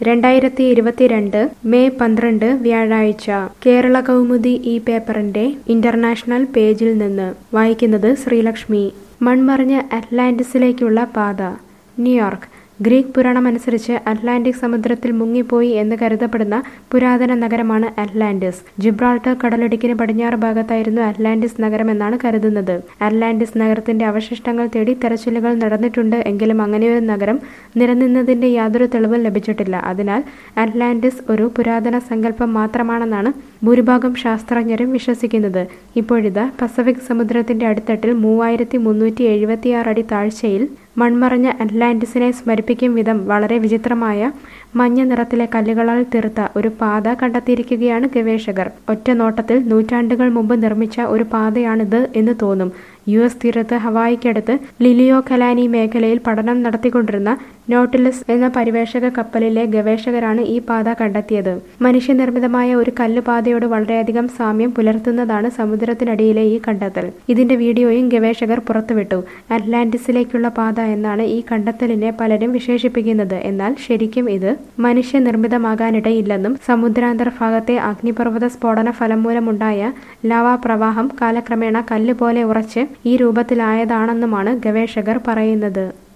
രണ്ടായിരത്തി ഇരുപത്തിരണ്ട് മെയ് പന്ത്രണ്ട് വ്യാഴാഴ്ച കേരള കൗമുദി ഈ പേപ്പറിന്റെ ഇന്റർനാഷണൽ പേജിൽ നിന്ന് വായിക്കുന്നത് ശ്രീലക്ഷ്മി മൺമറിഞ്ഞ അറ്റ്ലാന്റിസിലേക്കുള്ള പാത ന്യൂയോർക്ക് ഗ്രീക്ക് പുരാണമനുസരിച്ച് അറ്റ്ലാന്റിക് സമുദ്രത്തിൽ മുങ്ങിപ്പോയി എന്ന് കരുതപ്പെടുന്ന പുരാതന നഗരമാണ് അറ്റ്ലാന്റിസ് ജിബ്രാൾട്ടർ കടലിടുക്കിന് പടിഞ്ഞാറ് ഭാഗത്തായിരുന്നു അറ്റ്ലാന്റിസ് നഗരം എന്നാണ് കരുതുന്നത് അറ്റ്ലാന്റിസ് നഗരത്തിന്റെ അവശിഷ്ടങ്ങൾ തേടി തെരച്ചിലുകൾ നടന്നിട്ടുണ്ട് എങ്കിലും അങ്ങനെയൊരു നഗരം നിലനിന്നതിന്റെ യാതൊരു തെളിവും ലഭിച്ചിട്ടില്ല അതിനാൽ അറ്റ്ലാന്റിസ് ഒരു പുരാതന സങ്കല്പം മാത്രമാണെന്നാണ് ഭൂരിഭാഗം ശാസ്ത്രജ്ഞരും വിശ്വസിക്കുന്നത് ഇപ്പോഴിതാ പസഫിക് സമുദ്രത്തിന്റെ അടിത്തട്ടിൽ മൂവായിരത്തി മുന്നൂറ്റി എഴുപത്തിയാറ് അടി താഴ്ചയിൽ മൺമറഞ്ഞ അറ്റ്ലാന്റിസിനെ സ്മരിപ്പിക്കും വിധം വളരെ വിചിത്രമായ മഞ്ഞ നിറത്തിലെ കല്ലുകളാൽ തീർത്ത ഒരു പാത കണ്ടെത്തിയിരിക്കുകയാണ് ഗവേഷകർ ഒറ്റ നോട്ടത്തിൽ നൂറ്റാണ്ടുകൾ മുമ്പ് നിർമ്മിച്ച ഒരു പാതയാണിത് എന്ന് തോന്നും യു എസ് തീരത്ത് ഹവായിക്കടുത്ത് ലിലിയോ കലാനി മേഖലയിൽ പഠനം നടത്തിക്കൊണ്ടിരുന്ന നോട്ടിലസ് എന്ന പരിവേഷക കപ്പലിലെ ഗവേഷകരാണ് ഈ പാത കണ്ടെത്തിയത് മനുഷ്യനിർമ്മിതമായ ഒരു കല്ലുപാതയോട് വളരെയധികം സാമ്യം പുലർത്തുന്നതാണ് സമുദ്രത്തിനടിയിലെ ഈ കണ്ടെത്തൽ ഇതിന്റെ വീഡിയോയും ഗവേഷകർ പുറത്തുവിട്ടു അറ്റ്ലാന്റിസിലേക്കുള്ള പാത എന്നാണ് ഈ കണ്ടെത്തലിനെ പലരും വിശേഷിപ്പിക്കുന്നത് എന്നാൽ ശരിക്കും ഇത് മനുഷ്യനിർമ്മിതമാകാനിടയില്ലെന്നും സമുദ്രാന്തർഭാഗത്തെ അഗ്നിപർവ്വത സ്ഫോടന ഫലം മൂലമുണ്ടായ ലാവാ പ്രവാഹം കാലക്രമേണ കല്ല് പോലെ ഉറച്ച് ഈ രൂപത്തിലായതാണെന്നുമാണ് ഗവേഷകർ പറയുന്നത്